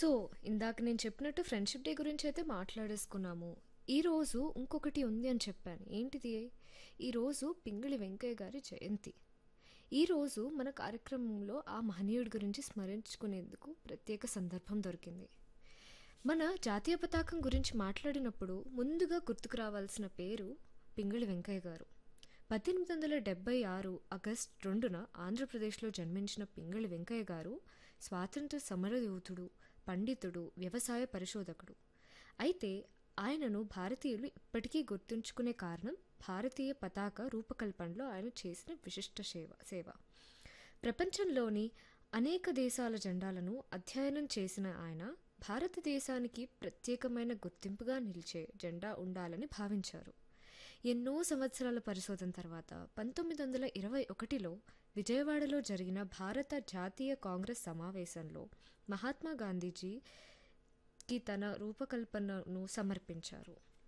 So, ఇందాక నేను చెప్పినట్టు ఫ్రెండ్‌షిప్ డే గురించయితే మాట్లాడేసుకున్నాము. ఈరోజు ఇంకొకటి ఉంది అని చెప్పాను. ఏంటిది? ఈరోజు పింగళి వెంకయ్య గారి జయంతి. ఈరోజు మన కార్యక్రమంలో ఆ మహనీయుడి గురించి స్మరించుకునేందుకు ప్రత్యేక సందర్భం దొరికింది. మన జాతీయ పతాకం గురించి మాట్లాడినప్పుడు ముందుగా గుర్తుకు రావాల్సిన పేరు పింగళి వెంకయ్య గారు. 1876 ఆగస్టు 2న ఆంధ్రప్రదేశ్‌లో జన్మించిన పింగళి వెంకయ్య గారు స్వాతంత్ర్య సమరయోధుడు, పండితుడు, వ్యవసాయ పరిశోధకుడు. అయితే ఆయనను భారతీయులు ఇప్పటికీ గుర్తుంచుకునే కారణం భారతీయ పతాక రూపకల్పనలో ఆయన చేసిన విశిష్ట సేవ సేవ. ప్రపంచంలోని అనేక దేశాల జెండాలను అధ్యయనం చేసిన ఆయన భారతదేశానికి ప్రత్యేకమైన గుర్తింపుగా నిలిచే జెండా ఉండాలని భావించారు. ఎన్నో సంవత్సరాల పరిశోధన తర్వాత 1921లో విజయవాడలో జరిగిన భారత జాతీయ కాంగ్రెస్ సమావేశంలో మహాత్మా గాంధీజీకి తన రూపకల్పనను సమర్పించారు.